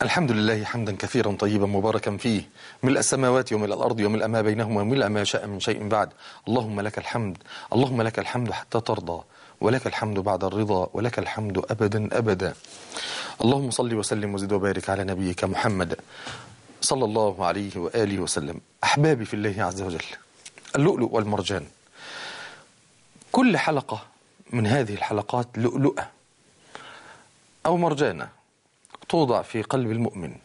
الحمد لله حمدا كثيرا طيبا مباركا فيه ملء السماوات وملء الأرض وملء ما بينهما وملء ما شاء من شيء بعد اللهم لك الحمد اللهم لك الحمد حتى ترضى ولك الحمد بعد الرضا ولك الحمد أبدا أبدا اللهم صل وسلم وزد وبارك على نبيك محمد صلى الله عليه وآله وسلم أحبابي في الله عز وجل اللؤلؤ والمرجان كل حلقة من هذه الحلقات لؤلؤة أو مرجانة توضع في قلب المؤمن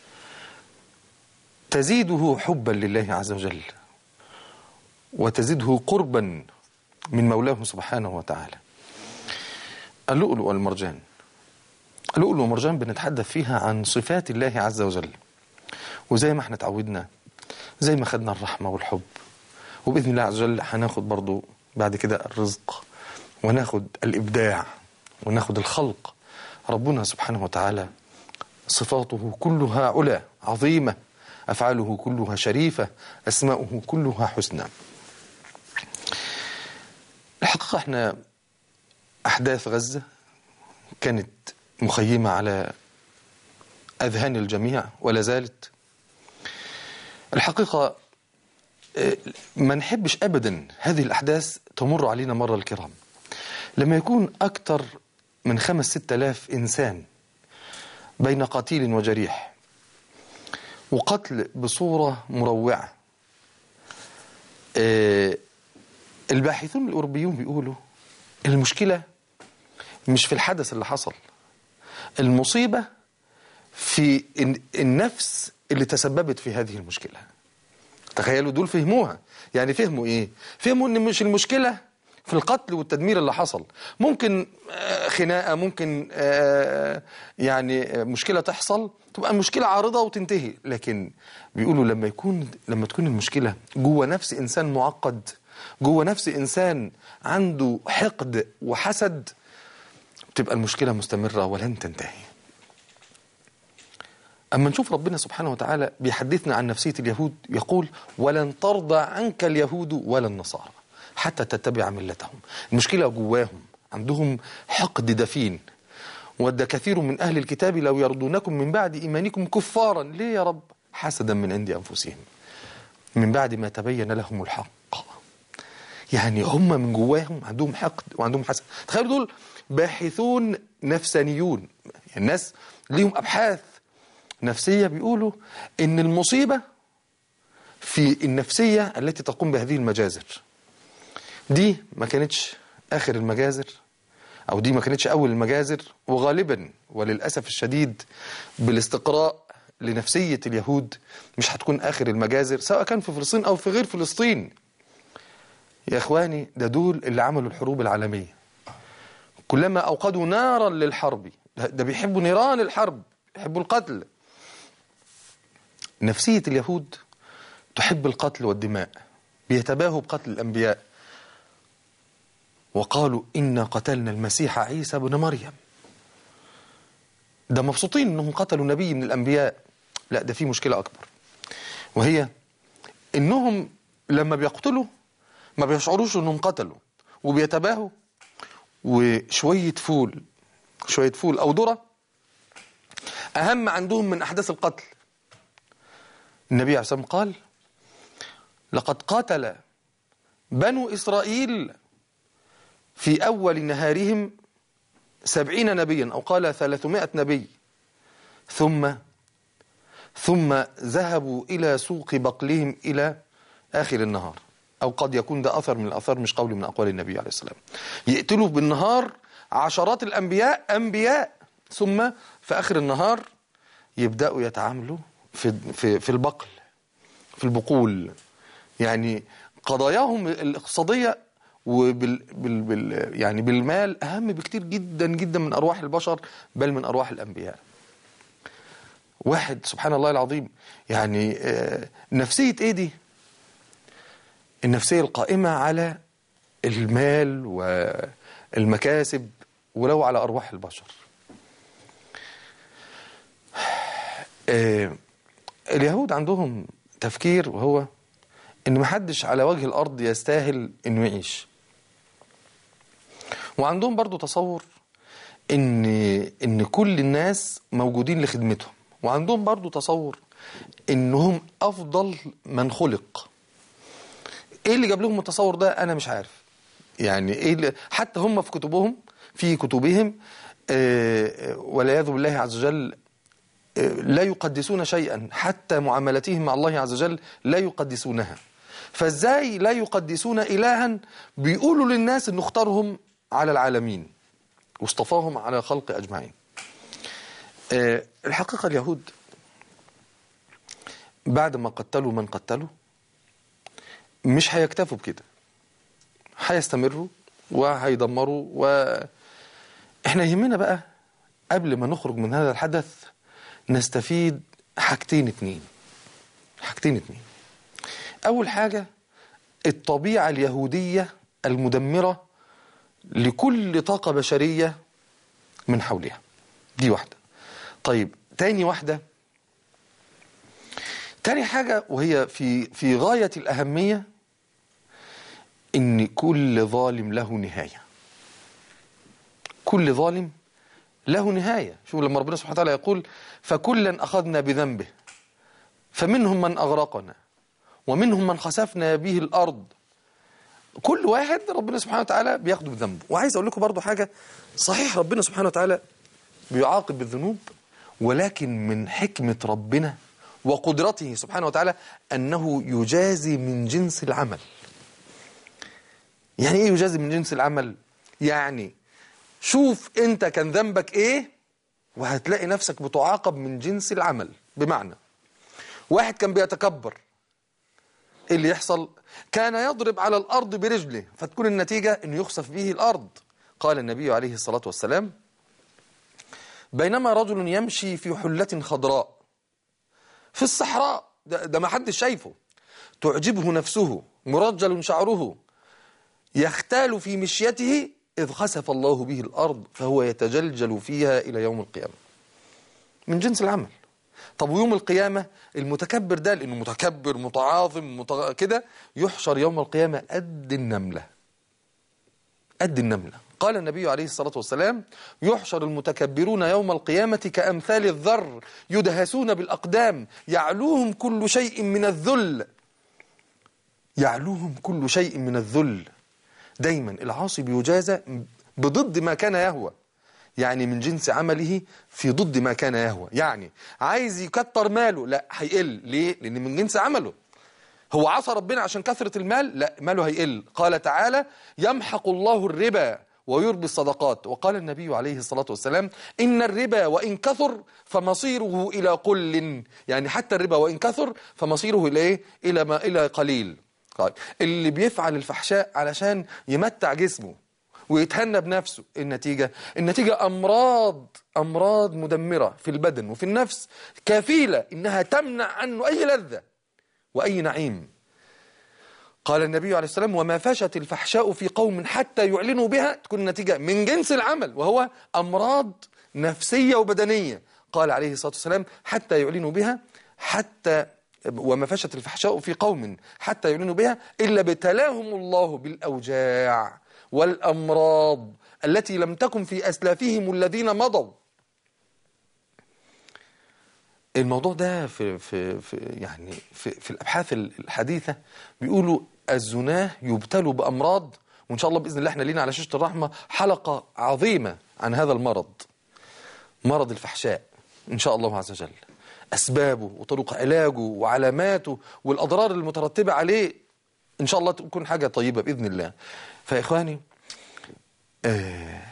تزيده حبا لله عز وجل وتزيده قربا من مولاه سبحانه وتعالى اللؤلؤ والمرجان اللؤلؤ والمرجان بنتحدث فيها عن صفات الله عز وجل وزي ما احنا اتعودنا زي ما خدنا الرحمة والحب وبإذن الله عز وجل هناخد برضو بعد كده الرزق وناخد الإبداع وناخد الخلق ربنا سبحانه وتعالى صفاته كلها علا عظيمة أفعاله كلها شريفة أسماؤه كلها حسنى الحقيقة احنا أحداث غزة كانت مخيمة على أذهان الجميع ولا زالت الحقيقة ما نحبش أبدا هذه الأحداث تمر علينا مرة الكرام لما يكون أكثر من خمس ست آلاف إنسان بين قتيل وجريح وقتل بصورة مروعة الباحثون الأوروبيون بيقولوا المشكلة مش في الحدث اللي حصل المصيبة في النفس اللي تسببت في هذه المشكلة تخيلوا دول فهموها يعني فهموا ايه فهموا ان مش المشكلة في القتل والتدمير اللي حصل ممكن خناقة ممكن يعني مشكلة تحصل تبقى المشكلة عارضة وتنتهي لكن بيقولوا لما يكون لما تكون المشكلة جوه نفس إنسان معقد جوه نفس إنسان عنده حقد وحسد تبقى المشكلة مستمرة ولن تنتهي أما نشوف ربنا سبحانه وتعالى بيحدثنا عن نفسية اليهود يقول ولن ترضى عنك اليهود ولا النصارى حتى تتبع ملتهم المشكلة جواهم عندهم حقد دفين ود كثير من أهل الكتاب لو يرضونكم من بعد إيمانكم كفارا ليه يا رب حسدا من عند أنفسهم من بعد ما تبين لهم الحق يعني هم من جواهم عندهم حقد وعندهم حسد تخيلوا دول باحثون نفسانيون يعني الناس ليهم أبحاث نفسية بيقولوا إن المصيبة في النفسية التي تقوم بهذه المجازر دي ما كانتش آخر المجازر أو دي ما كانتش أول المجازر وغالبا وللأسف الشديد بالاستقراء لنفسية اليهود مش هتكون آخر المجازر سواء كان في فلسطين أو في غير فلسطين يا إخواني ده دول اللي عملوا الحروب العالمية كلما أوقدوا نارا للحرب ده بيحبوا نيران الحرب يحبوا القتل نفسية اليهود تحب القتل والدماء بيتباهوا بقتل الأنبياء وقالوا إنا قتلنا المسيح عيسى بن مريم ده مبسوطين أنهم قتلوا نبي من الأنبياء لا ده في مشكلة أكبر وهي إنهم لما بيقتلوا ما بيشعروش أنهم قتلوا وبيتباهوا وشوية فول شوية فول أو ذرة أهم عندهم من أحداث القتل النبي عليه الصلاة قال لقد قاتل بنو إسرائيل في أول نهارهم سبعين نبيا أو قال ثلاثمائة نبي ثم ثم ذهبوا إلى سوق بقلهم إلى آخر النهار أو قد يكون ده أثر من الأثار مش قول من أقوال النبي عليه السلام يقتلوا بالنهار عشرات الأنبياء أنبياء ثم في آخر النهار يبدأوا يتعاملوا في, في, في البقل في البقول يعني قضاياهم الاقتصادية وبال بال بال يعني بالمال أهم بكتير جدا جدا من أرواح البشر بل من أرواح الأنبياء واحد سبحان الله العظيم يعني نفسية إيه دي النفسية القائمة على المال والمكاسب ولو على أرواح البشر اليهود عندهم تفكير وهو ان محدش على وجه الارض يستاهل انه يعيش وعندهم برضو تصور ان ان كل الناس موجودين لخدمتهم وعندهم برضو تصور انهم افضل من خلق ايه اللي جاب لهم التصور ده انا مش عارف يعني ايه اللي حتى هم في كتبهم في كتبهم آه، والعياذ بالله عز وجل آه، لا يقدسون شيئا حتى معاملتهم مع الله عز وجل لا يقدسونها فازاي لا يقدسون الها بيقولوا للناس ان اختارهم على العالمين واصطفاهم على الخلق اجمعين آه، الحقيقه اليهود بعد ما قتلوا من قتلوا مش هيكتفوا بكده هيستمروا وهيدمروا و احنا يهمنا بقى قبل ما نخرج من هذا الحدث نستفيد حاجتين اتنين حاجتين اتنين اول حاجة الطبيعة اليهودية المدمرة لكل طاقة بشرية من حولها دي واحدة طيب تاني واحدة تاني حاجة وهي في في غاية الأهمية إن كل ظالم له نهاية كل ظالم له نهاية شوف لما ربنا سبحانه وتعالى يقول فكلا أخذنا بذنبه فمنهم من أغرقنا ومنهم من خسفنا به الأرض كل واحد ربنا سبحانه وتعالى بياخده بذنبه وعايز أقول لكم برضو حاجة صحيح ربنا سبحانه وتعالى بيعاقب بالذنوب ولكن من حكمة ربنا وقدرته سبحانه وتعالى أنه يجازي من جنس العمل يعني إيه يجازي من جنس العمل؟ يعني شوف أنت كان ذنبك إيه وهتلاقي نفسك بتعاقب من جنس العمل بمعنى واحد كان بيتكبر إيه اللي يحصل كان يضرب على الأرض برجله فتكون النتيجة أنه يخسف به الأرض قال النبي عليه الصلاة والسلام بينما رجل يمشي في حلة خضراء في الصحراء ده, ده ما حدش شايفه تعجبه نفسه مرجل شعره يختال في مشيته إذ خسف الله به الأرض فهو يتجلجل فيها إلى يوم القيامة من جنس العمل طب ويوم القيامة المتكبر ده لأنه متكبر متعاظم مت... كده يحشر يوم القيامة قد النملة قد النملة قال النبي عليه الصلاة والسلام يحشر المتكبرون يوم القيامة كأمثال الذر يدهسون بالأقدام يعلوهم كل شيء من الذل يعلوهم كل شيء من الذل دايما العاصي بيجازى بضد ما كان يهوى يعني من جنس عمله في ضد ما كان يهوى يعني عايز يكتر ماله لا هيقل ليه لان من جنس عمله هو عصى ربنا عشان كثرة المال لا ماله هيقل قال تعالى يمحق الله الربا ويربي الصدقات وقال النبي عليه الصلاة والسلام إن الربا وإن كثر فمصيره إلى قل يعني حتى الربا وإن كثر فمصيره إلى إيه؟ إلى, ما إلى قليل طيب اللي بيفعل الفحشاء علشان يمتع جسمه ويتهنى بنفسه النتيجة النتيجة أمراض أمراض مدمرة في البدن وفي النفس كفيلة إنها تمنع عنه أي لذة وأي نعيم قال النبي عليه السلام وما فشت الفحشاء في قوم حتى يعلنوا بها تكون النتيجة من جنس العمل وهو أمراض نفسية وبدنية قال عليه الصلاة والسلام حتى يعلنوا بها حتى وما فشت الفحشاء في قوم حتى يعلنوا بها إلا ابتلاهم الله بالأوجاع والأمراض التي لم تكن في أسلافهم الذين مضوا الموضوع ده في في في يعني في, في الابحاث الحديثه بيقولوا الزناه يبتلوا بامراض وان شاء الله باذن الله احنا لينا على شاشه الرحمه حلقه عظيمه عن هذا المرض مرض الفحشاء ان شاء الله عز وجل اسبابه وطرق علاجه وعلاماته والاضرار المترتبه عليه ان شاء الله تكون حاجه طيبه باذن الله فيا اخواني آه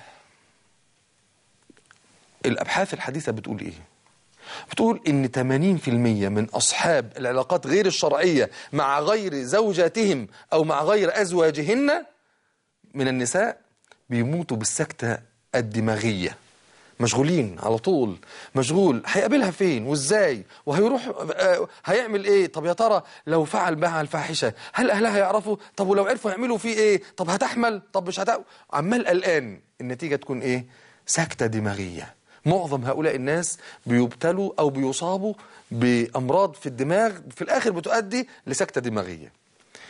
الابحاث الحديثه بتقول ايه بتقول ان 80% من اصحاب العلاقات غير الشرعيه مع غير زوجاتهم او مع غير ازواجهن من النساء بيموتوا بالسكته الدماغيه مشغولين على طول مشغول هيقابلها فين وازاي وهيروح آه هيعمل ايه طب يا ترى لو فعل معها الفاحشه هل اهلها يعرفوا طب ولو عرفوا يعملوا فيه ايه طب هتحمل طب مش هتحمل عمال قلقان النتيجه تكون ايه سكته دماغيه معظم هؤلاء الناس بيبتلوا أو بيصابوا بأمراض في الدماغ في الآخر بتؤدي لسكتة دماغية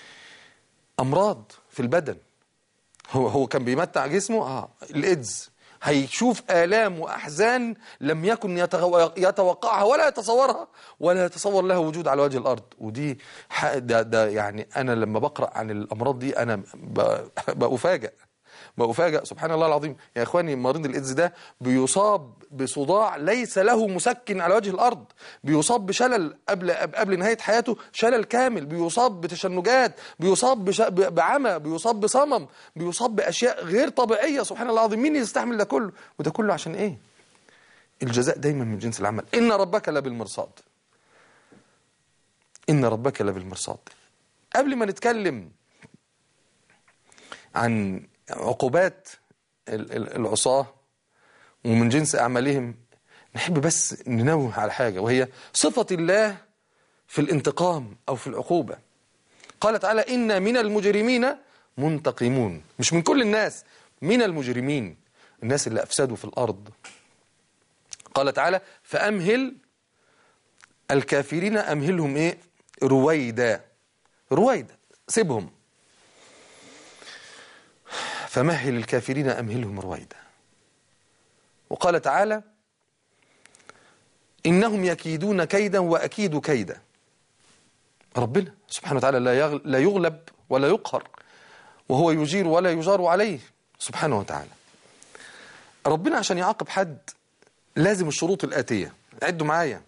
أمراض في البدن هو هو كان بيمتع جسمه آه الإيدز هيشوف آلام وأحزان لم يكن يتغو- يتوقعها ولا يتصورها ولا يتصور لها وجود على وجه الأرض ودي ح- ده, ده يعني أنا لما بقرأ عن الأمراض دي أنا ب- بأفاجأ بأفاجأ سبحان الله العظيم يا إخواني مريض الإيدز ده بيصاب بصداع ليس له مسكن على وجه الأرض بيصاب بشلل قبل قبل نهاية حياته شلل كامل بيصاب بتشنجات بيصاب بش... ب- بعمى بيصاب بصمم بيصاب بأشياء غير طبيعية سبحان الله العظيم مين يستحمل ده كله وده كله عشان إيه الجزاء دايما من جنس العمل إن ربك لبالمرصاد إن ربك لبالمرصاد قبل ما نتكلم عن عقوبات ال- ال- العصاة ومن جنس أعمالهم نحب بس ننوه على حاجة وهي صفة الله في الانتقام أو في العقوبة قال تعالى إن من المجرمين منتقمون مش من كل الناس من المجرمين الناس اللي أفسدوا في الأرض قال تعالى فأمهل الكافرين أمهلهم إيه رويدا رويدا سيبهم فمهل الكافرين أمهلهم رويدا وقال تعالى إنهم يكيدون كيدا وأكيد كيدا ربنا سبحانه وتعالى لا يغل- لا يغلب ولا يقهر وهو يجير ولا يجار عليه سبحانه وتعالى ربنا عشان يعاقب حد لازم الشروط الآتية عدوا معايا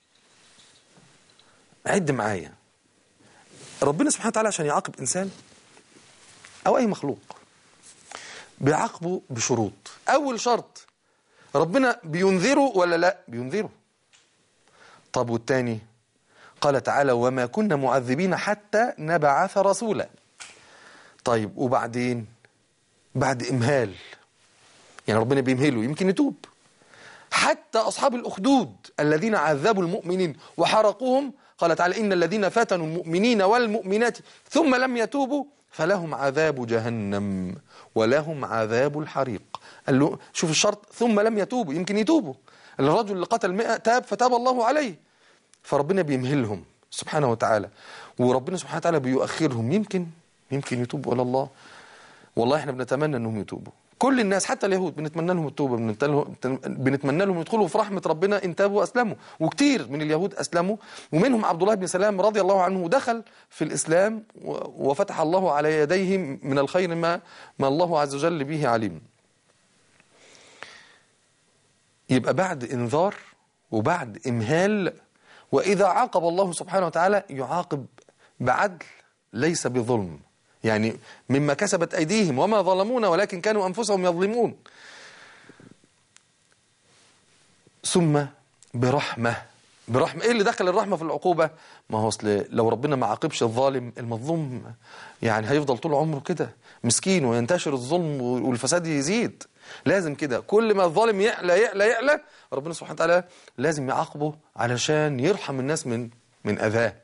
عد معايا ربنا سبحانه وتعالى عشان يعاقب إنسان أو أي مخلوق بيعاقبه بشروط أول شرط ربنا بينذره ولا لا بينذره طب والتاني قال تعالى وما كنا معذبين حتى نبعث رسولا طيب وبعدين بعد إمهال يعني ربنا بيمهله يمكن يتوب حتى أصحاب الأخدود الذين عذبوا المؤمنين وحرقوهم قال تعالى إن الذين فتنوا المؤمنين والمؤمنات ثم لم يتوبوا فلهم عذاب جهنم ولهم عذاب الحريق قال له شوف الشرط ثم لم يتوبوا يمكن يتوبوا الرجل اللي قتل مئة تاب فتاب الله عليه فربنا بيمهلهم سبحانه وتعالى وربنا سبحانه وتعالى بيؤخرهم يمكن يمكن يتوبوا إلى الله والله احنا بنتمنى انهم يتوبوا كل الناس حتى اليهود بنتمنى لهم التوبه بنتمنى لهم- بنتمنى لهم يدخلوا في رحمه ربنا ان تابوا واسلموا وكتير من اليهود اسلموا ومنهم عبد الله بن سلام رضي الله عنه دخل في الاسلام و- وفتح الله على يديه من الخير ما ما الله عز وجل به عليم يبقى بعد انذار وبعد امهال واذا عاقب الله سبحانه وتعالى يعاقب بعدل ليس بظلم يعني مما كسبت ايديهم وما ظلمونا ولكن كانوا انفسهم يظلمون ثم برحمه برحمه ايه اللي دخل الرحمه في العقوبه ما هو اصل لو ربنا ما عاقبش الظالم المظلوم يعني هيفضل طول عمره كده مسكين وينتشر الظلم والفساد يزيد لازم كده كل ما الظالم يعلى يعلى يعلى ربنا سبحانه وتعالى لازم يعاقبه علشان يرحم الناس من من اذاه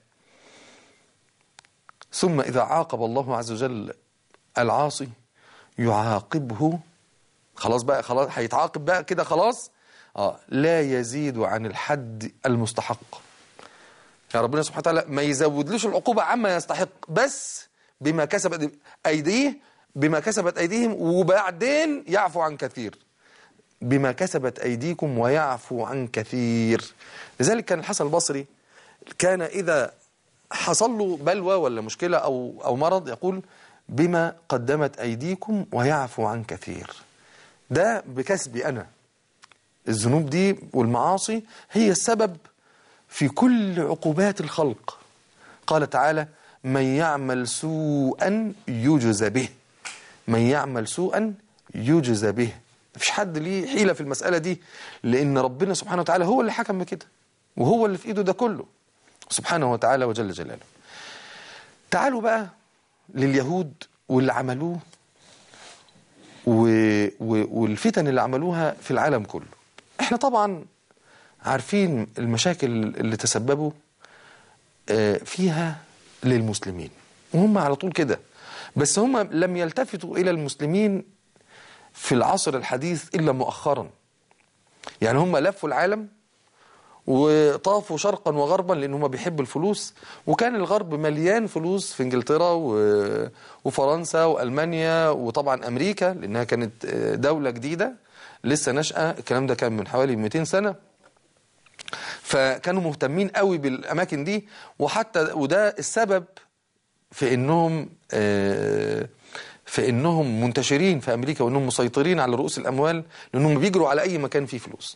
ثم إذا عاقب الله عز وجل العاصي يعاقبه خلاص بقى خلاص هيتعاقب بقى كده خلاص اه لا يزيد عن الحد المستحق يا ربنا سبحانه وتعالى ما يزودلوش العقوبة عما يستحق بس بما كسبت أيديه بما كسبت أيديهم وبعدين يعفو عن كثير بما كسبت أيديكم ويعفو عن كثير لذلك كان الحسن البصري كان إذا حصل له بلوى ولا مشكلة أو, أو مرض يقول بما قدمت أيديكم ويعفو عن كثير ده بكسبي أنا الذنوب دي والمعاصي هي السبب في كل عقوبات الخلق قال تعالى من يعمل سوءا يجزى به من يعمل سوءا يجزى به مفيش حد ليه حيلة في المسألة دي لأن ربنا سبحانه وتعالى هو اللي حكم بكده وهو اللي في إيده ده كله سبحانه وتعالى وجل جلاله تعالوا بقى لليهود واللي عملوه و... و... والفتن اللي عملوها في العالم كله احنا طبعا عارفين المشاكل اللي تسببوا آه، فيها للمسلمين وهم على طول كده بس هم لم يلتفتوا إلى المسلمين في العصر الحديث إلا مؤخرا يعني هم لفوا العالم وطافوا شرقا وغربا لان هم بيحبوا الفلوس وكان الغرب مليان فلوس في انجلترا و- وفرنسا والمانيا وطبعا امريكا لانها كانت دولة جديدة لسه نشأة الكلام ده كان من حوالي 200 سنة فكانوا مهتمين قوي بالأماكن دي وحتى وده السبب في انهم آه، في انهم منتشرين في امريكا وانهم مسيطرين على رؤوس الاموال لانهم بيجروا على اي مكان فيه فلوس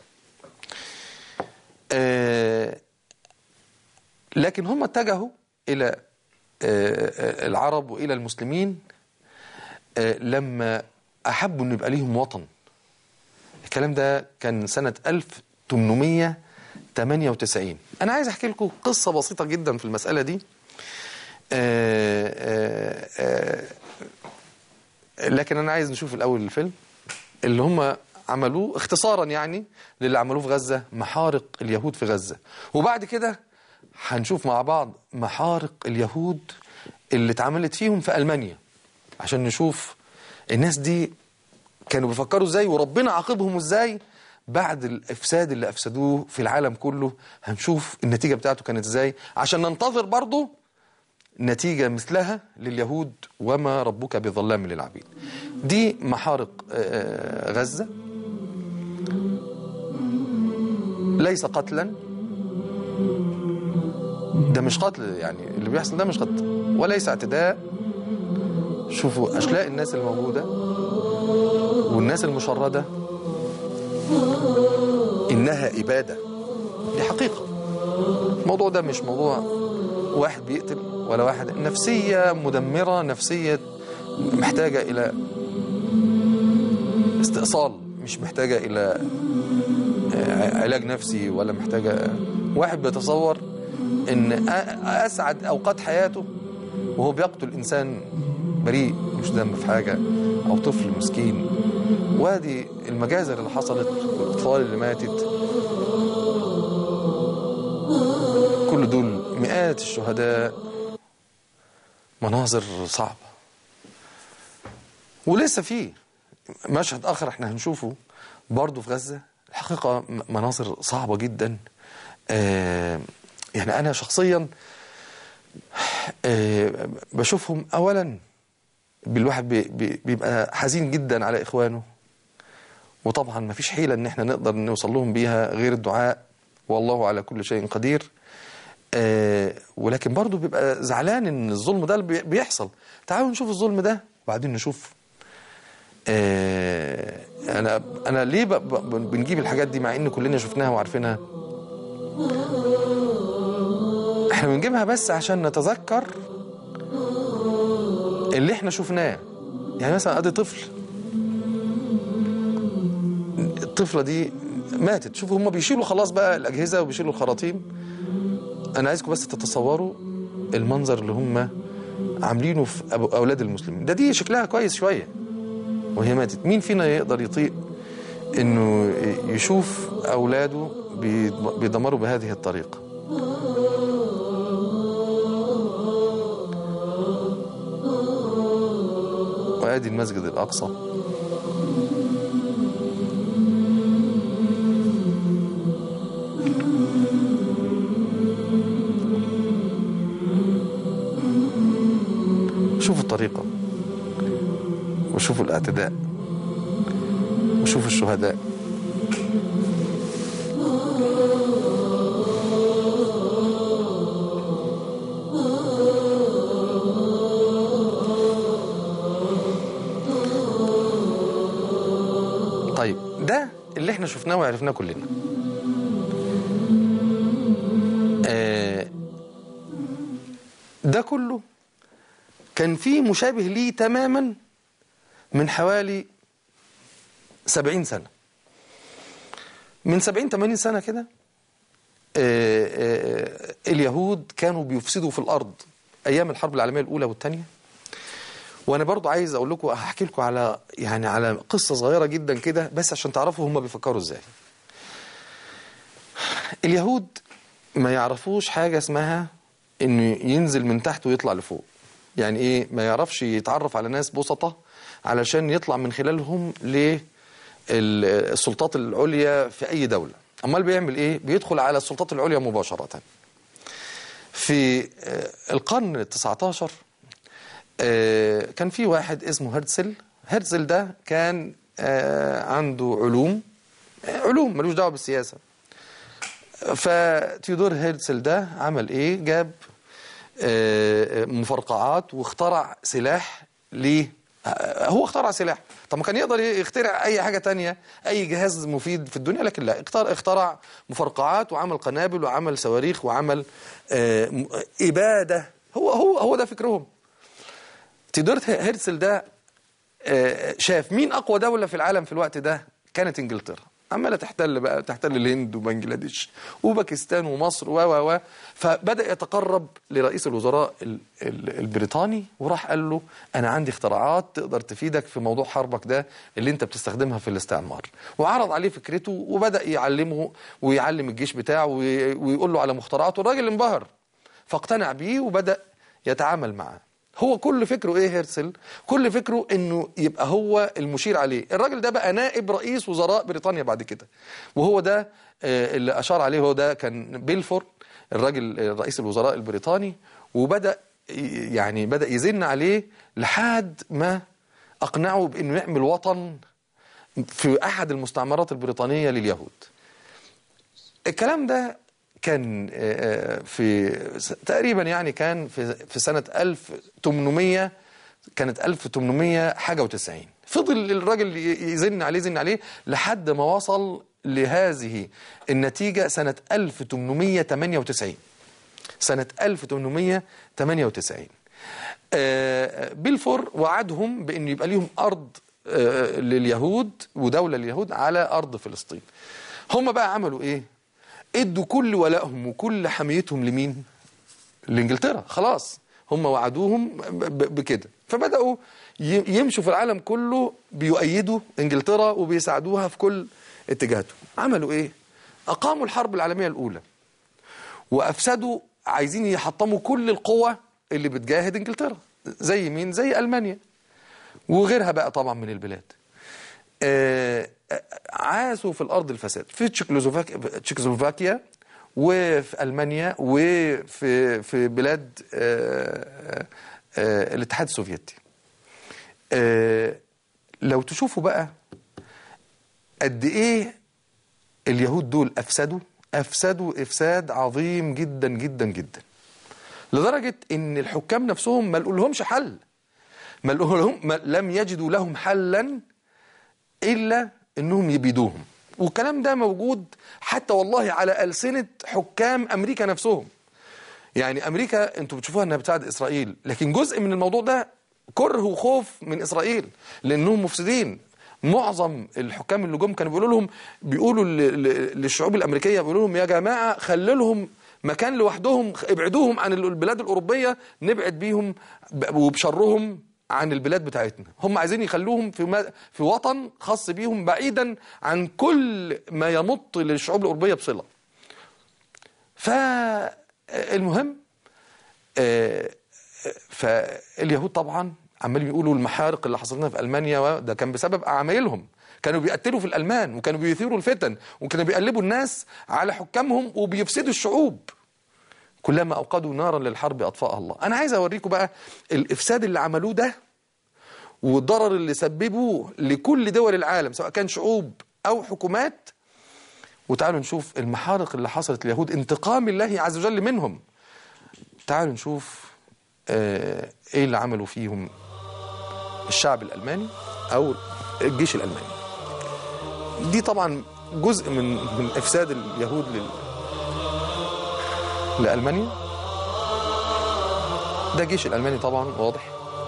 آه، لكن هم اتجهوا الى آه، آه، العرب والى المسلمين آه، لما احبوا ان يبقى ليهم وطن الكلام ده كان سنة 1898 انا عايز احكي لكم قصة بسيطة جدا في المسألة دي آه، آه، آه، لكن انا عايز نشوف الاول الفيلم اللي هم عملوه اختصارا يعني للي عملوه في غزة محارق اليهود في غزة وبعد كده هنشوف مع بعض محارق اليهود اللي اتعملت فيهم في ألمانيا عشان نشوف الناس دي كانوا بيفكروا ازاي وربنا عاقبهم ازاي بعد الافساد اللي افسدوه في العالم كله هنشوف النتيجة بتاعته كانت ازاي عشان ننتظر برضه نتيجة مثلها لليهود وما ربك بظلام للعبيد دي محارق آه، غزة ليس قتلا ده مش قتل يعني اللي بيحصل ده مش قتل وليس اعتداء شوفوا أشلاء الناس الموجودة والناس المشردة إنها إبادة دي حقيقة الموضوع ده مش موضوع واحد بيقتل ولا واحد نفسية مدمرة نفسية محتاجة إلى استئصال مش محتاجة إلى آه، علاج نفسي ولا محتاجة واحد بيتصور إن أ- أسعد أوقات حياته وهو بيقتل إنسان بريء مش ذنب في حاجة أو طفل مسكين وادي المجازر اللي حصلت والأطفال اللي ماتت كل دول مئات الشهداء مناظر صعبة ولسه في مشهد آخر احنا هنشوفه برضه في غزة الحقيقة م- مناظر صعبة جدا آه يعني أنا شخصيا آه بشوفهم أولا بالواحد بي- بي- بيبقى حزين جدا على إخوانه وطبعا ما فيش حيلة ان احنا نقدر نوصل لهم بيها غير الدعاء والله على كل شيء قدير آه ولكن برضه بيبقى زعلان ان الظلم ده اللي بي- بيحصل تعالوا نشوف الظلم ده وبعدين نشوف آه انا انا ليه ب- ب- بنجيب الحاجات دي مع ان كلنا شفناها وعارفينها احنا بنجيبها بس عشان نتذكر اللي احنا شفناه يعني مثلا ادي طفل الطفلة دي ماتت شوفوا هم بيشيلوا خلاص بقى الأجهزة وبيشيلوا الخراطيم أنا عايزكم بس تتصوروا المنظر اللي هم عاملينه في أبو- أولاد المسلمين ده دي شكلها كويس شوية وهي ماتت مين فينا يقدر يطيق إنه يشوف أولاده بيد- بيدمروا بهذه الطريقة وادي المسجد الأقصى شوفوا الطريقة وشوفوا الاعتداء وشوفوا الشهداء طيب ده اللي احنا شفناه وعرفناه كلنا آه، ده كله كان في مشابه ليه تماما من حوالي سبعين سنة من سبعين تمانين سنة كده آه، آه، اليهود كانوا بيفسدوا في الأرض أيام الحرب العالمية الأولى والثانية وأنا برضو عايز أقول لكم هحكي لكم على يعني على قصة صغيرة جدا كده بس عشان تعرفوا هم بيفكروا إزاي اليهود ما يعرفوش حاجة اسمها إنه ينزل من تحت ويطلع لفوق يعني إيه ما يعرفش يتعرف على ناس بسطة علشان يطلع من خلالهم للسلطات العليا في أي دولة أمال بيعمل إيه بيدخل على السلطات العليا مباشرة في آه، القرن التسعة عشر آه، كان في واحد اسمه هرتزل هرتزل ده كان آه، عنده علوم آه، علوم ملوش دعوه بالسياسه فتيودور هيرتزل ده عمل ايه جاب آه، مفرقعات واخترع سلاح ليه آه، هو اخترع سلاح طب ما كان يقدر يخترع اي حاجه تانية اي جهاز مفيد في الدنيا لكن لا اختار اخترع مفرقعات وعمل قنابل وعمل صواريخ وعمل آه، م- اباده هو هو هو ده فكرهم تيودور هيرتزل ده آه، شاف مين اقوى دوله في العالم في الوقت ده كانت انجلترا عماله تحتل بقى تحتل الهند وبنجلاديش وباكستان ومصر و و و فبدا يتقرب لرئيس الوزراء ال- ال- البريطاني وراح قال له انا عندي اختراعات تقدر تفيدك في موضوع حربك ده اللي انت بتستخدمها في الاستعمار وعرض عليه فكرته وبدا يعلمه ويعلم الجيش بتاعه وي- ويقول له على مخترعاته الراجل انبهر فاقتنع بيه وبدا يتعامل معاه هو كل فكره ايه هيرسل كل فكره انه يبقى هو المشير عليه الراجل ده بقى نائب رئيس وزراء بريطانيا بعد كده وهو ده آه، اللي اشار عليه هو ده كان بيلفور الراجل آه، رئيس الوزراء البريطاني وبدا ي- يعني بدا يزن عليه لحد ما اقنعه بانه يعمل وطن في احد المستعمرات البريطانيه لليهود الكلام ده كان آه، في س- تقريبا يعني كان في في سنة 1800 كانت 1800 حاجة و90 فضل الراجل ي- يزن عليه يزن عليه لحد ما وصل لهذه النتيجة سنة 1898 سنة 1898 آه، بيلفور وعدهم بأن يبقى ليهم أرض آه، لليهود ودولة لليهود على أرض فلسطين هم بقى عملوا إيه ادوا كل ولائهم وكل حميتهم لمين لانجلترا خلاص هم وعدوهم ب- ب- بكده فبداوا ي- يمشوا في العالم كله بيؤيدوا انجلترا وبيساعدوها في كل اتجاهاتهم عملوا ايه اقاموا الحرب العالميه الاولى وافسدوا عايزين يحطموا كل القوى اللي بتجاهد انجلترا زي مين زي المانيا وغيرها بقى طبعا من البلاد آه، آه، عاشوا في الارض الفساد في تشيكوسلوفاك- تشيكوسلوفاكيا وفي المانيا وفي في بلاد آه، آه، الاتحاد السوفيتي آه، لو تشوفوا بقى قد ايه اليهود دول افسدوا افسدوا افساد عظيم جدا جدا جدا لدرجه ان الحكام نفسهم ما لهمش حل ما لهم ما لم يجدوا لهم حلا الا انهم يبيدوهم والكلام ده موجود حتى والله على ألسنة حكام أمريكا نفسهم يعني أمريكا أنتوا بتشوفوها أنها بتساعد إسرائيل لكن جزء من الموضوع ده كره وخوف من إسرائيل لأنهم مفسدين معظم الحكام اللي جم كانوا بيقولوا لهم بيقولوا ل- ل- للشعوب الأمريكية بيقولوا لهم يا جماعة خلوا لهم مكان لوحدهم ابعدوهم عن البلاد الأوروبية نبعد بيهم ب- وبشرهم عن البلاد بتاعتنا هم عايزين يخلوهم في ما في وطن خاص بيهم بعيدا عن كل ما يمط للشعوب الأوروبية بصلة فالمهم آه، فاليهود طبعا عمالين يقولوا المحارق اللي حصلت لنا في المانيا ده كان بسبب اعمالهم كانوا بيقتلوا في الالمان وكانوا بيثيروا الفتن وكانوا بيقلبوا الناس على حكامهم وبيفسدوا الشعوب كلما اوقدوا نارا للحرب اطفاها الله انا عايز اوريكم بقى الافساد اللي عملوه ده والضرر اللي سببوه لكل دول العالم سواء كان شعوب او حكومات وتعالوا نشوف المحارق اللي حصلت لليهود انتقام الله عز وجل منهم تعالوا نشوف آه، ايه اللي عملوا فيهم الشعب الالماني او الجيش الالماني دي طبعا جزء من من افساد اليهود لل... لالمانيا ده الجيش الالماني طبعا واضح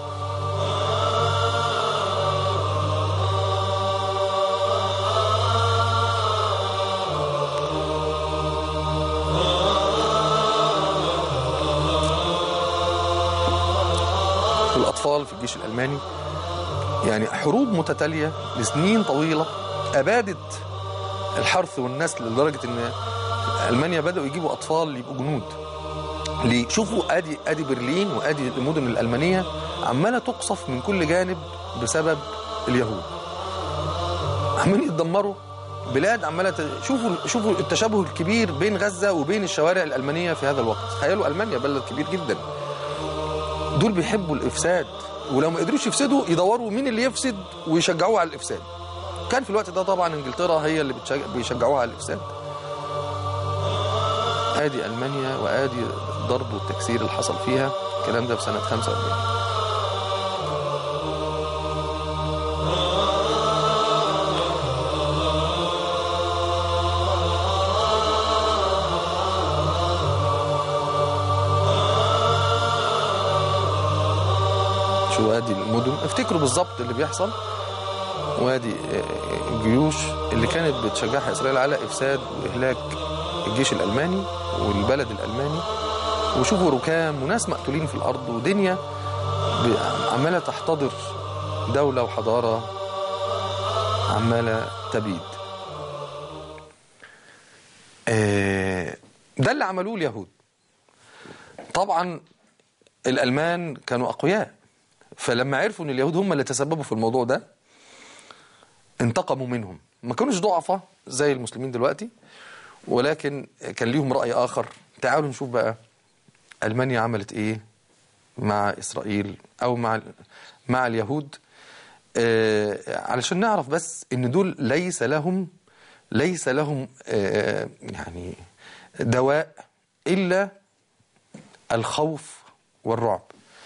الأطفال في الجيش الألماني يعني حروب متتالية لسنين طويلة أبادت الحرث والنسل لدرجة أن ألمانيا بدأوا يجيبوا أطفال يبقوا جنود ليه؟ شوفوا ادي ادي برلين وادي المدن الالمانيه عماله تقصف من كل جانب بسبب اليهود عمالين يتدمروا بلاد عماله ت- شوفوا شوفوا التشابه الكبير بين غزه وبين الشوارع الالمانيه في هذا الوقت تخيلوا المانيا بلد كبير جدا دول بيحبوا الافساد ولو ما قدروش يفسدوا يدوروا مين اللي يفسد ويشجعوه على الافساد كان في الوقت ده طبعا انجلترا هي اللي بتشجع بيشجعوها على الافساد ادي المانيا وادي الضرب والتكسير اللي حصل فيها الكلام ده في سنه 45 شو ادي المدن افتكروا بالظبط اللي بيحصل وادي آه، الجيوش اللي كانت بتشجعها اسرائيل على افساد واهلاك الجيش الالماني والبلد الالماني وشوفوا ركام وناس مقتولين في الارض ودنيا ب- عماله تحتضر دوله وحضاره عماله تبيد آه، ده اللي عملوه اليهود طبعا الالمان كانوا اقوياء فلما عرفوا ان اليهود هم اللي تسببوا في الموضوع ده انتقموا منهم ما كانوش ضعفاء زي المسلمين دلوقتي ولكن كان ليهم رأي آخر تعالوا نشوف بقى ألمانيا عملت إيه مع إسرائيل أو مع مع اليهود آه علشان نعرف بس إن دول ليس لهم ليس لهم آه يعني دواء إلا الخوف والرعب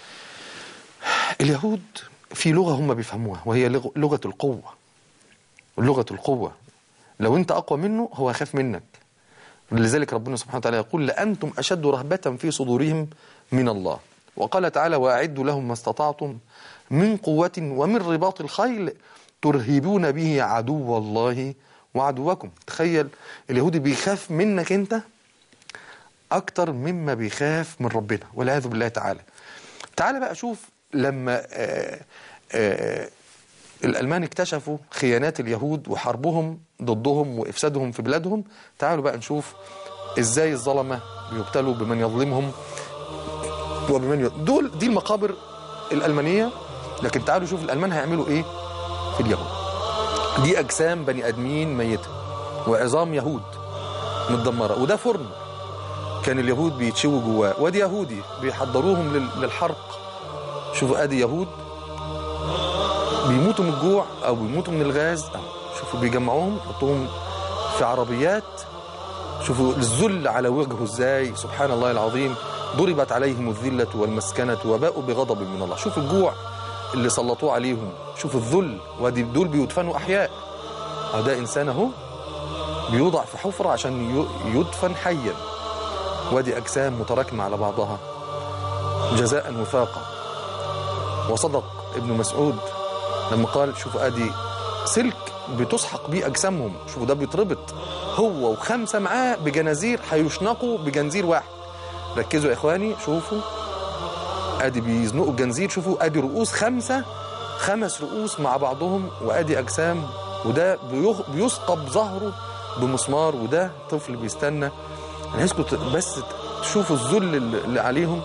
اليهود في لغة هم بيفهموها وهي لغ- لغة القوة لغة القوة لو انت أقوى منه هو يخاف منك لذلك ربنا سبحانه وتعالى يقول لأنتم أشد رهبة في صدورهم من الله وقال تعالى وأعدوا لهم ما استطعتم من قوة ومن رباط الخيل ترهبون به عدو الله وعدوكم تخيل اليهودي بيخاف منك انت أكتر مما بيخاف من ربنا والعياذ بالله تعالى تعالى بقى شوف لما آآ آآ الألمان اكتشفوا خيانات اليهود وحربهم ضدهم وإفسادهم في بلادهم تعالوا بقى نشوف إزاي الظلمة بيبتلوا بمن يظلمهم وبمن ي... دول دي المقابر الألمانية لكن تعالوا شوف الألمان هيعملوا إيه في اليهود دي أجسام بني آدمين ميتة وعظام يهود متدمرة وده فرن كان اليهود بيتشووا جواه وادي يهودي بيحضروهم لل- للحرق شوفوا ادي يهود بيموتوا من الجوع او بيموتوا من الغاز أو شوفوا بيجمعوهم يحطوهم في عربيات شوفوا الذل على وجهه ازاي سبحان الله العظيم ضربت عليهم الذلة والمسكنة وباءوا بغضب من الله شوفوا الجوع اللي سلطوه عليهم شوفوا الذل وادي دول بيدفنوا احياء أو ده انسان اهو بيوضع في حفرة عشان ي- يدفن حيا وادي أجسام متراكمة على بعضها جزاء وفاقا وصدق ابن مسعود لما قال شوفوا ادي سلك بتسحق بيه اجسامهم شوفوا ده بيتربط هو وخمسه معاه بجنازير هيشنقوا بجنزير واحد ركزوا يا اخواني شوفوا ادي بيزنقوا الجنزير شوفوا ادي رؤوس خمسه خمس رؤوس مع بعضهم وادي اجسام وده بيغ- بيثقب ظهره بمسمار وده طفل بيستنى انا عايزكم ت- بس تشوفوا الذل اللي اللي عليهم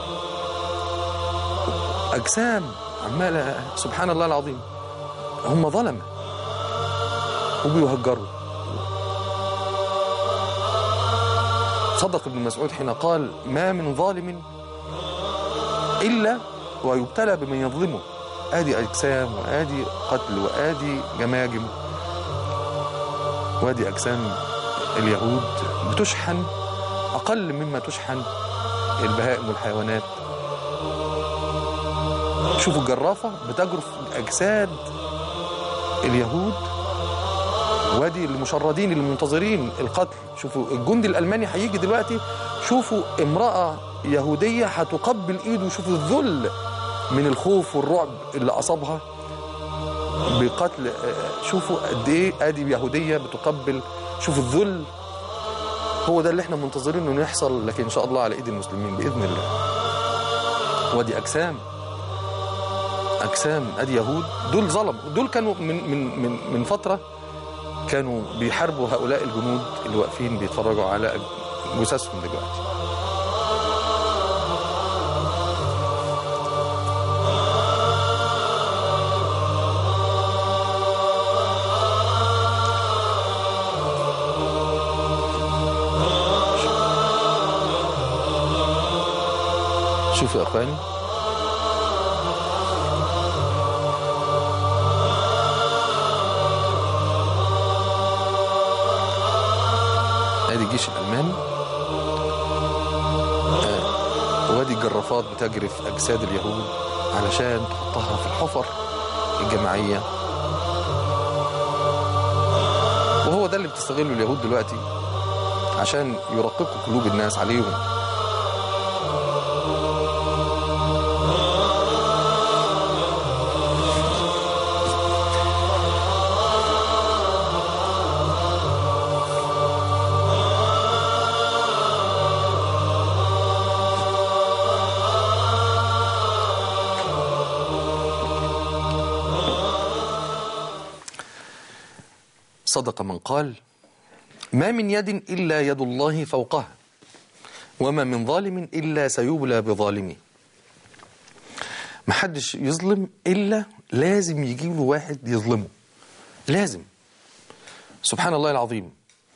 اجسام عماله سبحان الله العظيم هم ظلمه وبيهجروا صدق ابن مسعود حين قال ما من ظالم الا ويبتلى بمن يظلمه ادي اجسام وادي قتل وادي جماجم وادي اجسام اليهود بتشحن اقل مما تشحن البهائم والحيوانات شوفوا الجرافة بتجرف أجساد اليهود وادي المشردين المنتظرين القتل شوفوا الجندي الألماني هيجي دلوقتي شوفوا امرأة يهودية هتقبل إيده شوفوا الذل من الخوف والرعب اللي أصابها بقتل آه، شوفوا قد إيه آدي يهودية بتقبل شوفوا الذل هو ده اللي احنا منتظرين انه يحصل لكن ان شاء الله على ايد المسلمين باذن الله وادي اجسام اجسام ادي يهود دول ظلم دول كانوا من من من من فتره كانوا بيحاربوا هؤلاء الجنود اللي واقفين بيتفرجوا على جثثهم دلوقتي شوفوا يا اخواني ادي الجيش الالماني آه، وادي الجرافات بتجرف اجساد اليهود علشان تحطها في الحفر الجماعيه وهو ده اللي بتستغله اليهود دلوقتي عشان يرققوا قلوب الناس عليهم صدق من قال ما من يد إلا يد الله فوقها وما من ظالم إلا سيبلى بظالمه ما حدش يظلم إلا لازم يجيب له واحد يظلمه لازم سبحان الله العظيم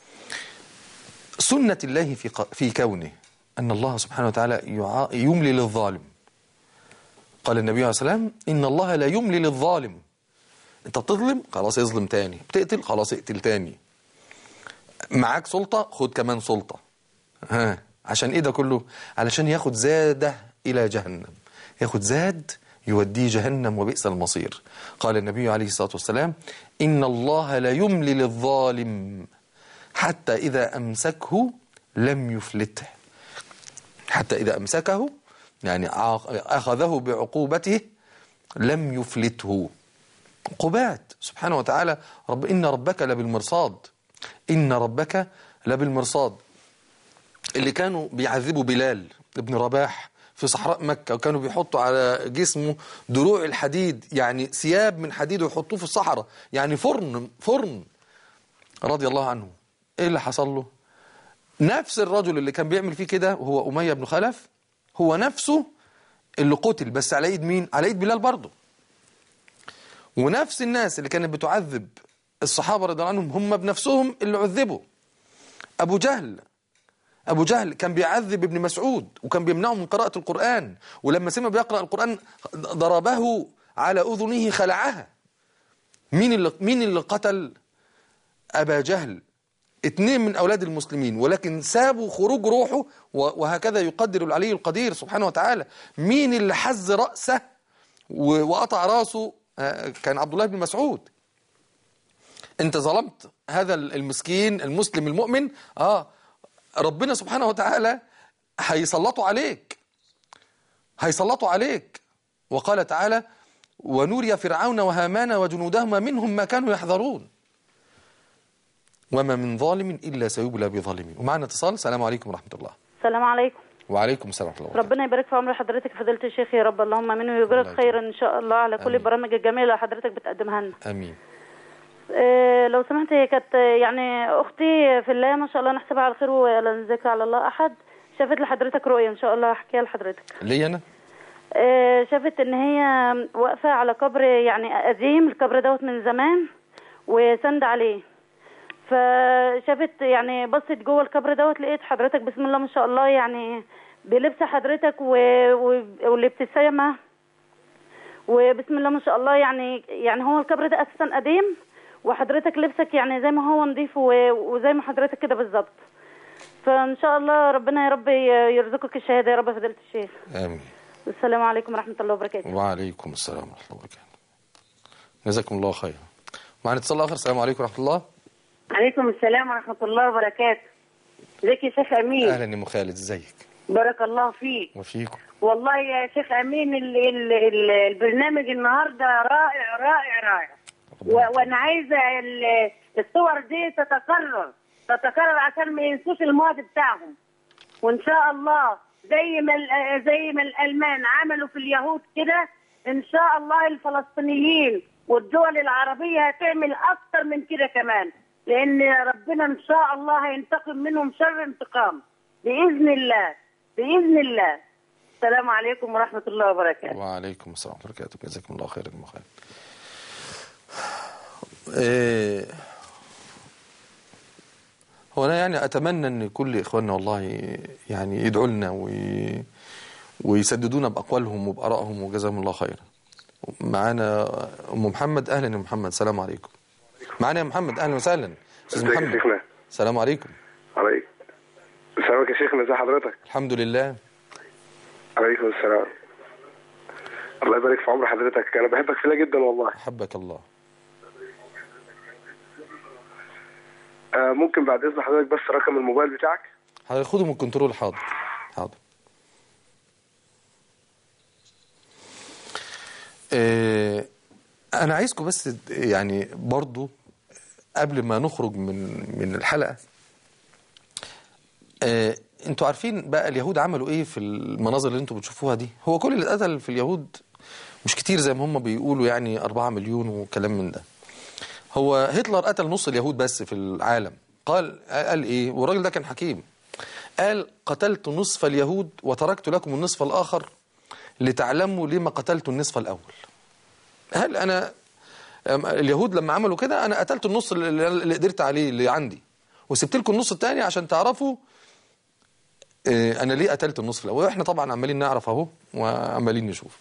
سنة الله في ق- في كونه أن الله سبحانه وتعالى يعا- يملي للظالم قال النبي عليه الصلاة والسلام إن الله لا يملي للظالم انت بتظلم خلاص يظلم تاني بتقتل خلاص اقتل تاني معاك سلطة خد كمان سلطة ها عشان ايه ده كله علشان ياخد زاده الى جهنم ياخد زاد يوديه جهنم وبئس المصير قال النبي عليه الصلاة والسلام إن الله لا يملي للظالم حتى إذا أمسكه لم يفلته حتى إذا أمسكه يعني عاق- أخذه بعقوبته لم يفلته عقوبات سبحانه وتعالى رب إن ربك لبالمرصاد إن ربك لبالمرصاد اللي كانوا بيعذبوا بلال ابن رباح في صحراء مكة وكانوا بيحطوا على جسمه دروع الحديد يعني ثياب من حديد ويحطوه في الصحراء يعني فرن فرن رضي الله عنه ايه اللي حصل له نفس الرجل اللي كان بيعمل فيه كده وهو أمية بن خلف هو نفسه اللي قتل بس على ايد مين على ايد بلال برضه ونفس الناس اللي كانت بتعذب الصحابة رضي الله عنهم هم بنفسهم اللي عذبوا أبو جهل أبو جهل كان بيعذب ابن مسعود وكان بيمنعه من قراءة القرآن ولما سمع بيقرأ القرآن ضربه على أذنه خلعها مين اللي, مين اللي قتل أبا جهل اتنين من أولاد المسلمين ولكن سابوا خروج روحه وهكذا يقدر العلي القدير سبحانه وتعالى مين اللي حز رأسه و- وقطع راسه آه، كان عبد الله بن مسعود انت ظلمت هذا المسكين المسلم المؤمن اه ربنا سبحانه وتعالى هيسلطوا عليك هيسلطوا عليك وقال تعالى ونوري فرعون وهامان وجنودهما منهم ما كانوا يحذرون وما من ظالم إلا سيبلى بظالم ومعنا اتصال السلام عليكم ورحمة الله السلام عليكم وعليكم السلام ورحمة الله وبركاته. ربنا يبارك في عمر حضرتك فضيلة الشيخ يا رب اللهم امين ويجرك الله خيرا ان شاء الله على كل آمين. البرامج الجميله اللي حضرتك بتقدمها لنا أمين إيه لو سمحت هي كانت يعني اختي في الله ما شاء الله نحسبها على خير ولا نذكر على الله احد شافت لحضرتك رؤيه ان شاء الله احكيها لحضرتك ليه أنا إيه شافت ان هي واقفه على قبر يعني قديم القبر دوت من زمان وسند عليه فشافت يعني بصت جوه القبر دوت لقيت حضرتك بسم الله ما شاء الله يعني بلبس حضرتك و... و... والابتسامه وبسم الله ما شاء الله يعني يعني هو القبر ده اساسا قديم وحضرتك لبسك يعني زي ما هو نضيف و... وزي ما حضرتك كده بالظبط فان شاء الله ربنا يا رب يرزقك الشهاده يا رب يا فضيله الشيخ آمين السلام عليكم ورحمه الله وبركاته وعليكم السلام ورحمة الله وبركاته جزاكم الله خيرا معنا اتصال آخر السلام عليكم ورحمة الله عليكم السلام ورحمة الله وبركاته ازيك يا شيخ أمين أهلا يا أم خالد ازيك بارك الله فيك وفيكم والله يا شيخ أمين ال ال ال البرنامج النهاردة رائع رائع رائع و- وأنا عايزة ال- الصور دي تتكرر تتكرر عشان ما ينسوش الماضي بتاعهم وإن شاء الله زي ما ال- زي ما الألمان عملوا في اليهود كده إن شاء الله الفلسطينيين والدول العربية هتعمل أكتر من كده كمان لأن ربنا إن شاء الله هينتقم منهم شر انتقام بإذن الله بإذن الله السلام عليكم ورحمة الله وبركاته وعليكم السلام ورحمة الله وبركاته جزاكم الله خيرا يا أم خالد إيه هو أنا يعني أتمنى أن كل إخواننا والله يعني يدعوا لنا وي ويسددونا بأقوالهم وبآرائهم وجزاهم الله خيرا معانا أم محمد أهلا يا محمد السلام عليكم معانا يا محمد أهلا وسهلا أستاذ ازيك يا محمد شيخنا؟ السلام عليكم عليك سلامك يا شيخنا ازي حضرتك الحمد لله عليكم السلام الله يبارك في عمر حضرتك انا بحبك في الله جدا والله حبك الله آه ممكن بعد اذن حضرتك بس رقم الموبايل بتاعك هاخده من الكنترول حاضر حاضر آه، انا عايزكم بس يعني برضو قبل ما نخرج من من الحلقه آه، انتوا عارفين بقى اليهود عملوا ايه في المناظر اللي انتوا بتشوفوها دي هو كل اللي اتقتل في اليهود مش كتير زي ما هم بيقولوا يعني 4 مليون وكلام من ده هو هتلر قتل نص اليهود بس في العالم قال قال ايه والراجل ده كان حكيم قال قتلت نصف اليهود وتركت لكم النصف الاخر لتعلموا لما قتلت النصف الاول هل انا أم- اليهود لما عملوا كده انا قتلت النص اللي اللي قدرت عليه اللي عندي وسبت لكم النص الثاني عشان تعرفوا آه، انا ليه قتلت النصف الاول واحنا طبعا عمالين نعرف اهو وعمالين نشوف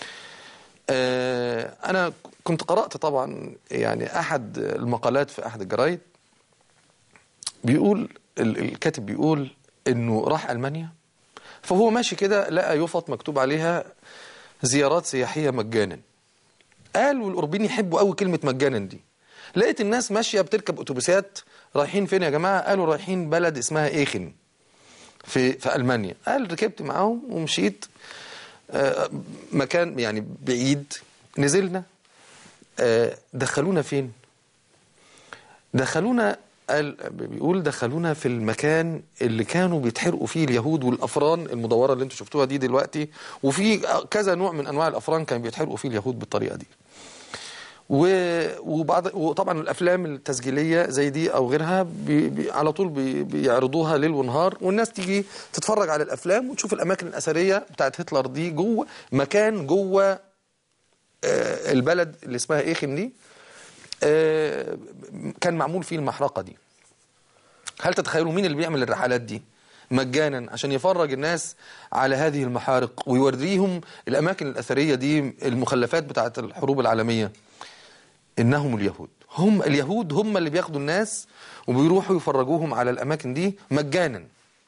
آه، انا كنت قرات طبعا يعني احد المقالات في احد الجرايد بيقول ال- الكاتب بيقول انه راح المانيا فهو ماشي كده لقى يفط مكتوب عليها زيارات سياحيه مجانا قال والاوروبيين يحبوا قوي كلمه مجانا دي لقيت الناس ماشيه بتركب اتوبيسات رايحين فين يا جماعه قالوا رايحين بلد اسمها ايخن في في المانيا قال ركبت معاهم ومشيت آه، مكان يعني بعيد نزلنا آه، دخلونا فين دخلونا قال بيقول دخلونا في المكان اللي كانوا بيتحرقوا فيه اليهود والافران المدوره اللي انتم شفتوها دي دلوقتي وفي كذا نوع من انواع الافران كانوا بيتحرقوا فيه اليهود بالطريقه دي و- وبعض وطبعا الافلام التسجيليه زي دي او غيرها بي بي على طول بي بيعرضوها ليل ونهار والناس تيجي تتفرج على الافلام وتشوف الاماكن الاثريه بتاعت هتلر دي جوه مكان جوه آه، البلد اللي اسمها ايخن دي آه، كان معمول فيه المحرقه دي هل تتخيلوا مين اللي بيعمل الرحلات دي مجانا عشان يفرج الناس على هذه المحارق ويوريهم الاماكن الاثريه دي المخلفات بتاعت الحروب العالميه انهم اليهود هم اليهود هم اللي بياخدوا الناس وبيروحوا يفرجوهم على الاماكن دي مجانا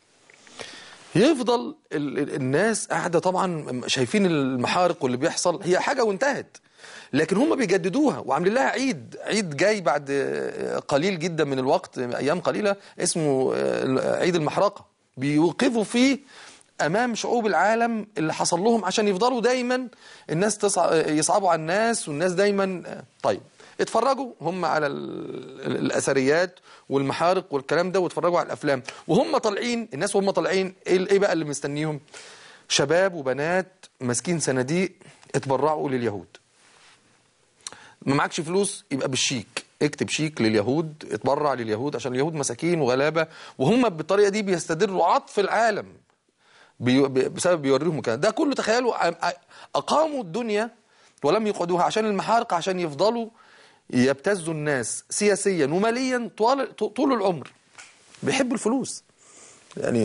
يفضل ال- ال- الناس قاعده طبعا شايفين المحارق واللي بيحصل هي حاجه وانتهت لكن هم بيجددوها وعاملين لها عيد عيد جاي بعد قليل جدا من الوقت ايام قليله اسمه عيد المحرقه بيوقفوا فيه امام شعوب العالم اللي حصل لهم عشان يفضلوا دايما الناس تصع... يصعبوا على الناس والناس دايما طيب اتفرجوا هم على ال- الاثريات والمحارق والكلام ده واتفرجوا على الافلام وهم طالعين الناس وهم طالعين ايه إيه بقى اللي مستنيهم شباب وبنات ماسكين صناديق اتبرعوا لليهود ما معكش فلوس يبقى بالشيك اكتب شيك لليهود اتبرع لليهود عشان اليهود مساكين وغلابه وهم بالطريقه دي بيستدروا عطف العالم بي- بي- بسبب بيوريهم كده ده كله تخيلوا أ- أ- اقاموا الدنيا ولم يقعدوها عشان المحارق عشان يفضلوا يبتزوا الناس سياسيا وماليا طوال طول العمر بيحبوا الفلوس يعني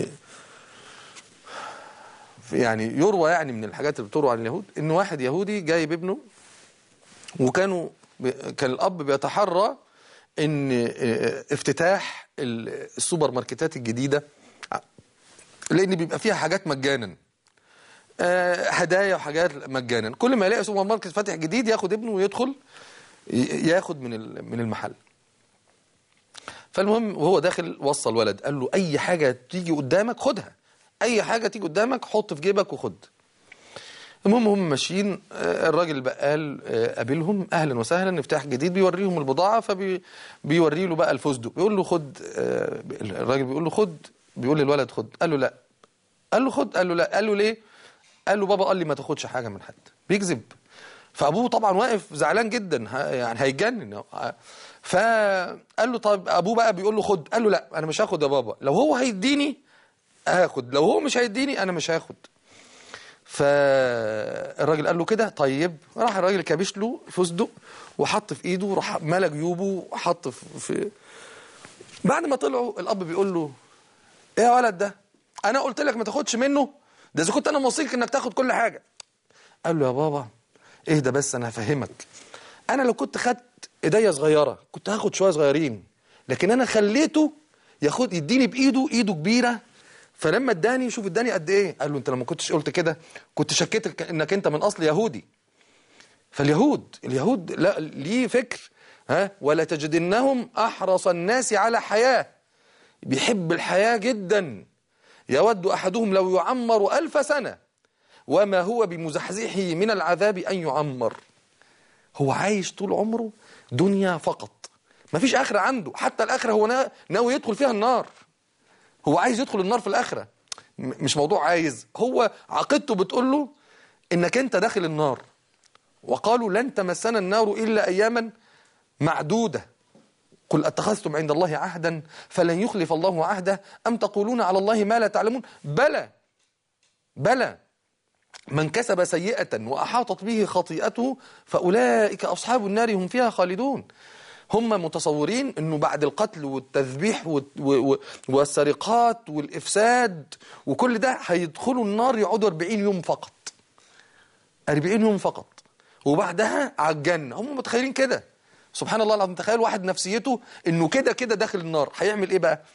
يعني يروى يعني من الحاجات اللي بتروى عن اليهود ان واحد يهودي جايب ابنه وكانوا ب- كان الاب بيتحرى ان اه، افتتاح ال- السوبر ماركتات الجديده لان بيبقى فيها حاجات مجانا آه، هدايا وحاجات مجانا كل ما يلاقي سوبر ماركت فاتح جديد ياخد ابنه ويدخل ي- ياخد من ال- من المحل فالمهم وهو داخل وصل ولد قال له اي حاجه تيجي قدامك خدها اي حاجه تيجي قدامك حط في جيبك وخد المهم هم ماشيين آه، الراجل البقال آه، قابلهم اهلا وسهلا افتتاح جديد بيوريهم البضاعه فبيوري له بقى الفستق بيقول له خد آه، الراجل بيقول له خد بيقول للولد خد قال له لا قال له خد قال له لا قال له ليه قال له بابا قال لي ما تاخدش حاجه من حد بيكذب فابوه طبعا واقف زعلان جدا ه- يعني هيتجنن فقال له طب ابوه بقى بيقول له خد قال له لا انا مش هاخد يا بابا لو هو هيديني هاخد لو هو مش هيديني انا مش هاخد فالراجل قال له كده طيب راح الراجل كابش له فستق وحط في ايده راح ملى جيوبه وحط في- في بعد ما طلعوا الاب بيقول له ايه يا ولد ده انا قلت لك ما تاخدش منه ده اذا كنت انا موصيك انك تاخد كل حاجه قال له يا بابا اهدى بس انا هفهمك انا لو كنت خدت ايديا صغيره كنت هاخد شويه صغيرين لكن انا خليته ياخد يديني بايده ايده كبيره فلما اداني شوف اداني قد ايه قال له انت لما كنتش قلت كده كنت شكيت انك انت من اصل يهودي فاليهود اليهود لا ليه فكر ها ولا تجدنهم احرص الناس على حياه بيحب الحياه جدا يود احدهم لو يعمر الف سنه وما هو بمزحزحه من العذاب ان يعمر هو عايش طول عمره دنيا فقط مفيش اخره عنده حتى الاخره هو نا- ناوي يدخل فيها النار هو عايز يدخل النار في الاخره م- مش موضوع عايز هو عقيدته بتقول له انك انت داخل النار وقالوا لن تمسنا النار الا اياما معدوده قل اتخذتم عند الله عهدا فلن يخلف الله عهده ام تقولون على الله ما لا تعلمون بلى بلى من كسب سيئة وأحاطت به خطيئته فأولئك أصحاب النار هم فيها خالدون هم متصورين أنه بعد القتل والتذبيح والت- و- و- والسرقات والإفساد وكل ده هيدخلوا النار يقعدوا 40 يوم فقط 40 يوم فقط وبعدها على الجنة هم متخيلين كده سبحان الله العظيم تخيل واحد نفسيته انه كده كده داخل النار هيعمل ايه بقى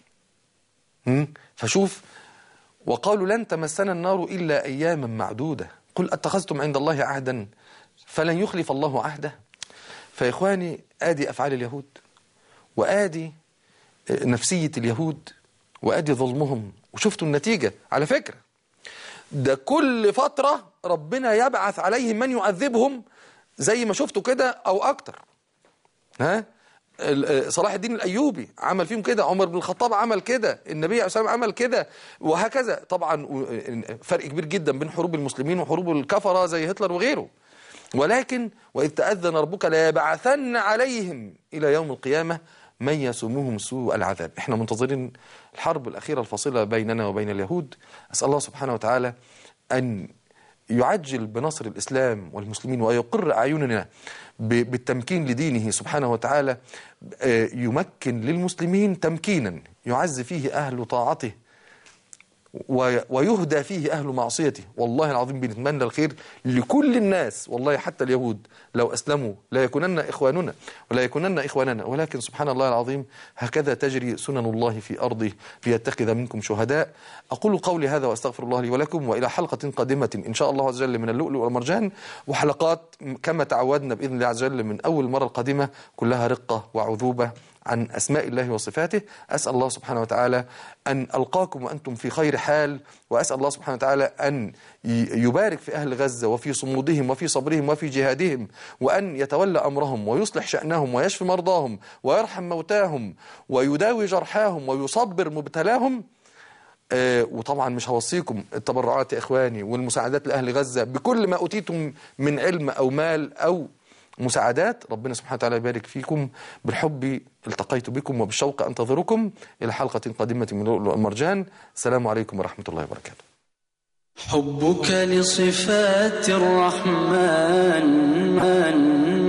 مم؟ فشوف وقالوا لن تمسنا النار إلا أياما معدودة قل أتخذتم عند الله عهدا فلن يخلف الله عهده فيا إخواني آدي أفعال اليهود وآدي نفسية اليهود وآدي ظلمهم وشفتوا النتيجة على فكرة ده كل فترة ربنا يبعث عليهم من يعذبهم زي ما شفتوا كده أو أكتر ها ال- صلاح الدين الايوبي عمل فيهم كده عمر بن الخطاب عمل كده النبي عليه الصلاه والسلام عمل كده وهكذا طبعا و- فرق كبير جدا بين حروب المسلمين وحروب الكفره زي هتلر وغيره ولكن واذ تاذن ربك ليبعثن عليهم الى يوم القيامه من يسومهم سوء العذاب احنا منتظرين الحرب الاخيره الفاصله بيننا وبين اليهود اسال الله سبحانه وتعالى ان يعجل بنصر الإسلام والمسلمين ويقر أعيننا ب- بالتمكين لدينه سبحانه وتعالى آه، يمكن للمسلمين تمكينا يعز فيه أهل طاعته و- ويهدى فيه أهل معصيته والله العظيم بنتمنى الخير لكل الناس والله حتى اليهود لو أسلموا لا يكونن إخواننا ولا يكونن إخواننا ولكن سبحان الله العظيم هكذا تجري سنن الله في أرضه ليتخذ منكم شهداء أقول قولي هذا وأستغفر الله لي ولكم وإلى حلقة قادمة إن شاء الله عز وجل من اللؤلؤ والمرجان وحلقات كما تعودنا بإذن الله عز وجل من أول مرة القادمة كلها رقة وعذوبة عن أسماء الله وصفاته أسأل الله سبحانه وتعالى أن ألقاكم وأنتم في خير حال وأسأل الله سبحانه وتعالى أن ي- يبارك في أهل غزة وفي صمودهم وفي صبرهم وفي جهادهم وأن يتولى أمرهم ويصلح شأنهم ويشفي مرضاهم ويرحم موتاهم ويداوي جرحاهم ويصبر مبتلاهم آه، وطبعا مش هوصيكم التبرعات يا إخواني والمساعدات لأهل غزة بكل ما أوتيتم من علم أو مال أو مساعدات ربنا سبحانه وتعالى يبارك فيكم بالحب التقيت بكم وبالشوق أنتظركم إلى حلقة قادمة من اللؤلؤ والمرجان السلام عليكم ورحمة الله وبركاته حبك لصفات الرحمن